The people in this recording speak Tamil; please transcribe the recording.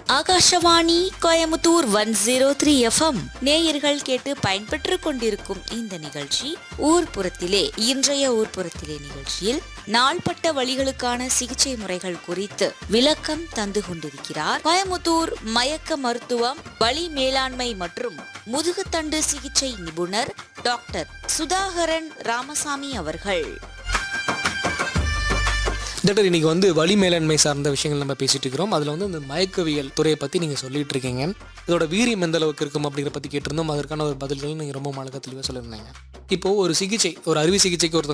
Akashvani Coimbatore one zero three FM நேயர்கள் கேட்டு பயன்பெற்று கொண்டிருக்கும் இந்த நிகழ்ச்சி ஊர்ப்புறத்திலே இன்றைய ஊர்ப்புறத்திலே நிகழ்ச்சியில் நாள்பட்ட வழிகளுக்கான சிகிச்சை முறைகள் குறித்து விளக்கம் தந்து கொண்டிருக்கிறார் கோயமுத்தூர் மயக்க மருத்துவம் வலி மேலாண்மை மற்றும் முதுகுத்தண்டு சிகிச்சை நிபுணர் டாக்டர் சுதாகரன் ராமசாமி அவர்கள் டாக்டர் இன்னைக்கு வந்து வலி மேலாண்மை சார்ந்த விஷயங்கள் நம்ம பேசிட்டு இருக்கிறோம் அதில் வந்து இந்த மயக்கவியல் துறையை பற்றி நீங்கள் சொல்லிட்டு இருக்கீங்க இதோட வீரியம் எந்த அளவுக்கு இருக்கும் அப்படிங்கிற பற்றி கேட்டிருந்தோம் அதற்கான ஒரு பதில்கள் நீங்கள் ரொம்ப அழகாக தெளிவாக சொல்லியிருந்தீங்க இப்போ ஒரு சிகிச்சை ஒரு அறுவை சிகிச்சைக்கு ஒருத்தவங்க